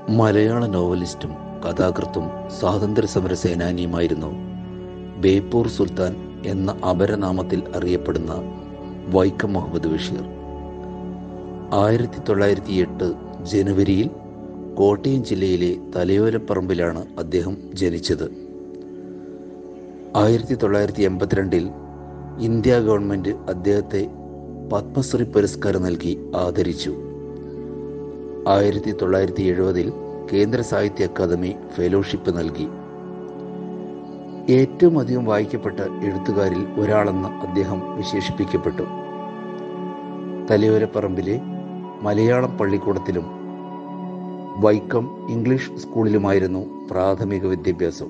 മലയാള നോവലിസ്റ്റും കഥാകൃത്തും സ്വാതന്ത്ര്യ സമര സേനാനിയുമായിരുന്നു ബേപ്പൂർ സുൽത്താൻ എന്ന അപരനാമത്തിൽ അറിയപ്പെടുന്ന വൈക്കം മുഹമ്മദ് ബഷീർ ആയിരത്തി തൊള്ളായിരത്തി എട്ട് ജനുവരിയിൽ കോട്ടയം ജില്ലയിലെ തലയോലപ്പറമ്പിലാണ് അദ്ദേഹം ജനിച്ചത് ആയിരത്തി തൊള്ളായിരത്തി എൺപത്തിരണ്ടിൽ ഇന്ത്യ ഗവൺമെൻറ് അദ്ദേഹത്തെ പത്മശ്രീ പുരസ്കാരം നൽകി ആദരിച്ചു ആയിരത്തി തൊള്ളായിരത്തി എഴുപതിൽ കേന്ദ്ര സാഹിത്യ അക്കാദമി ഫെലോഷിപ്പ് നൽകി ഏറ്റവും അധികം വായിക്കപ്പെട്ട എഴുത്തുകാരിൽ ഒരാളെന്ന് അദ്ദേഹം വിശേഷിപ്പിക്കപ്പെട്ടു തലയോരപ്പറമ്പിലെ മലയാളം പള്ളിക്കൂടത്തിലും വൈക്കം ഇംഗ്ലീഷ് സ്കൂളിലുമായിരുന്നു പ്രാഥമിക വിദ്യാഭ്യാസം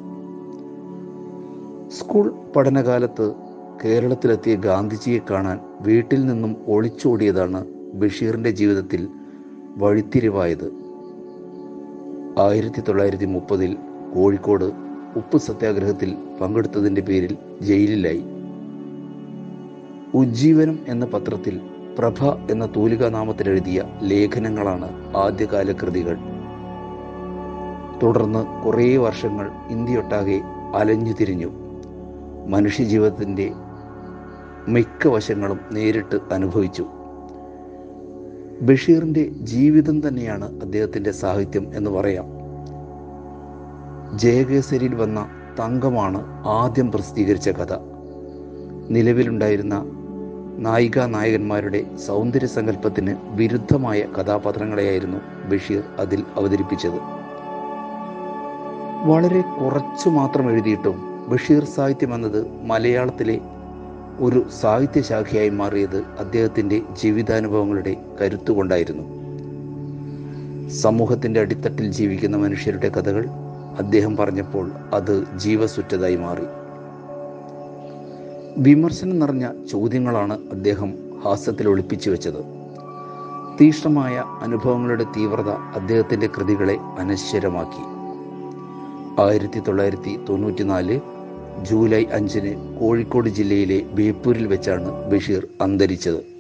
സ്കൂൾ പഠനകാലത്ത് കേരളത്തിലെത്തിയ ഗാന്ധിജിയെ കാണാൻ വീട്ടിൽ നിന്നും ഒളിച്ചോടിയതാണ് ബഷീറിൻ്റെ ജീവിതത്തിൽ വഴിത്തിരിവായത് ആയിരത്തി തൊള്ളായിരത്തി മുപ്പതിൽ കോഴിക്കോട് ഉപ്പ് സത്യാഗ്രഹത്തിൽ പങ്കെടുത്തതിൻ്റെ പേരിൽ ജയിലിലായി ഉജ്ജീവനം എന്ന പത്രത്തിൽ പ്രഭ എന്ന തൂലികാ നാമത്തിലെഴുതിയ ലേഖനങ്ങളാണ് ആദ്യകാല കൃതികൾ തുടർന്ന് കുറേ വർഷങ്ങൾ ഇന്ത്യയൊട്ടാകെ അലഞ്ഞു തിരിഞ്ഞു മനുഷ്യജീവിതത്തിൻ്റെ മിക്ക വശങ്ങളും നേരിട്ട് അനുഭവിച്ചു ബഷീറിൻ്റെ ജീവിതം തന്നെയാണ് അദ്ദേഹത്തിൻ്റെ സാഹിത്യം എന്ന് പറയാം ജയകേസരിയിൽ വന്ന തങ്കമാണ് ആദ്യം പ്രസിദ്ധീകരിച്ച കഥ നിലവിലുണ്ടായിരുന്ന നായിക നായകന്മാരുടെ സൗന്ദര്യ സങ്കല്പത്തിന് വിരുദ്ധമായ കഥാപാത്രങ്ങളെയായിരുന്നു ബഷീർ അതിൽ അവതരിപ്പിച്ചത് വളരെ കുറച്ചു മാത്രം എഴുതിയിട്ടും ബഷീർ സാഹിത്യം എന്നത് മലയാളത്തിലെ ഒരു സാഹിത്യശാഖയായി മാറിയത് അദ്ദേഹത്തിൻ്റെ ജീവിതാനുഭവങ്ങളുടെ കരുത്തുകൊണ്ടായിരുന്നു സമൂഹത്തിൻ്റെ അടിത്തട്ടിൽ ജീവിക്കുന്ന മനുഷ്യരുടെ കഥകൾ അദ്ദേഹം പറഞ്ഞപ്പോൾ അത് ജീവസുറ്റതായി മാറി വിമർശനം നിറഞ്ഞ ചോദ്യങ്ങളാണ് അദ്ദേഹം ഹാസ്യത്തിൽ ഒളിപ്പിച്ചു വെച്ചത് തീക്ഷ്ണമായ അനുഭവങ്ങളുടെ തീവ്രത അദ്ദേഹത്തിൻ്റെ കൃതികളെ അനശ്വരമാക്കി ആയിരത്തി തൊള്ളായിരത്തി തൊണ്ണൂറ്റിനാല് ജൂലൈ അഞ്ചിന് കോഴിക്കോട് ജില്ലയിലെ ബേപ്പൂരിൽ വെച്ചാണ് ബഷീർ അന്തരിച്ചത്